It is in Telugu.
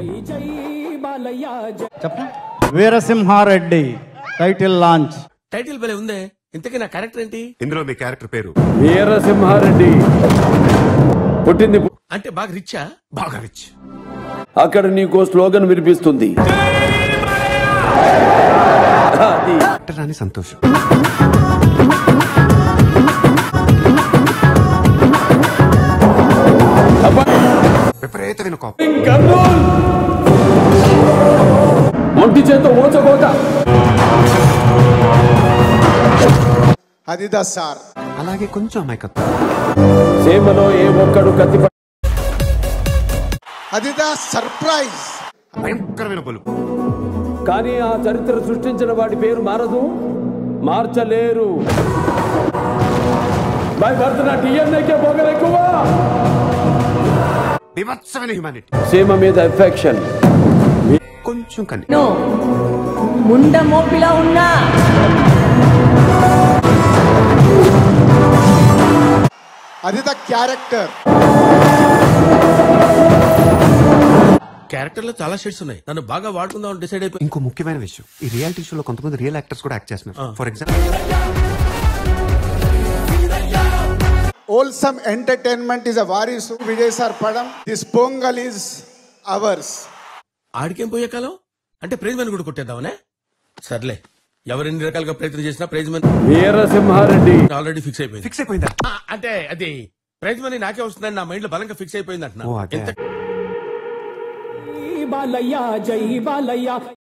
చెప్పండి వీరసింహారెడ్డి టైటిల్ లాంచ్ టైటిల్ భలే ఉందే ఇంతకీ నా క్యారెక్టర్ ఏంటి ఇందులో మీ క్యారెక్టర్ పేరు వీరసింహారెడ్డి పుట్టింది పు- అంటే బాగా రిచ్చా బాగా రిచ్ అక్కడ నీకో స్లోగన్ వినిపిస్తుంది అది రాని సంతోషం విపరీతమైన కోపం కర్నూల్ ఒంటి చేత ఓచకోత అదిదా సార్ అలాగే కొంచెం అమాయకత్వం సీమలో ఏ ఒక్కడు కత్తి ప- అదిదా సర్ప్రైజ్ భయంకరమైన బలుపు కానీ ఆ చరిత్ర సృష్టించిన వాడి పేరు మారదు మార్చలేరు భయపడుతున్న టీఎన్ఐకే పొగలెక్కువ వివత్సమైన హ్యుమానిటీ సీమ మీద ఎఫెక్షన్ కొంచెం కని నో ముండ మోపిలా ఉన్నా అదిదా క్యారెక్టర్ క్యారెక్టర్ లో చాలా షేడ్స్ ఉన్నాయి నన్ను బాగా వాడుకుందాం డిసైడ్ అయిపోయి ఇంకో ముఖ్యమైన విషయం ఈ రియాలిటీ షోలో కొంతమంది రియల్ యాక్టర్స్ కూడా యాక్ట్ చేస్తున్నారు for example wholesome entertainment is a Varisu Vijay sir పడం దిస్ పొంగల్ ఈజ్ అవర్స్ ఆడికేం పోయే కాలం అంటే ప్రైజ్ మని కూడా కొట్టేద్దామనే సర్లే ఎవరు ఎన్ని రకాలుగా ప్రయత్నం చేసినా prize money Veera Simha Reddy already fix అయిపోయింది ఫిక్స్ అయిపోయిందా ఆ, అంటే అది ప్రైజ్ మనీ నాకే వస్తుందని నా మైండ్ లో బలంగా ఫిక్స్ అయిపోయింది అంటున్నా ఓ అదే ఎంత బాలయ్య జై బాలయ్య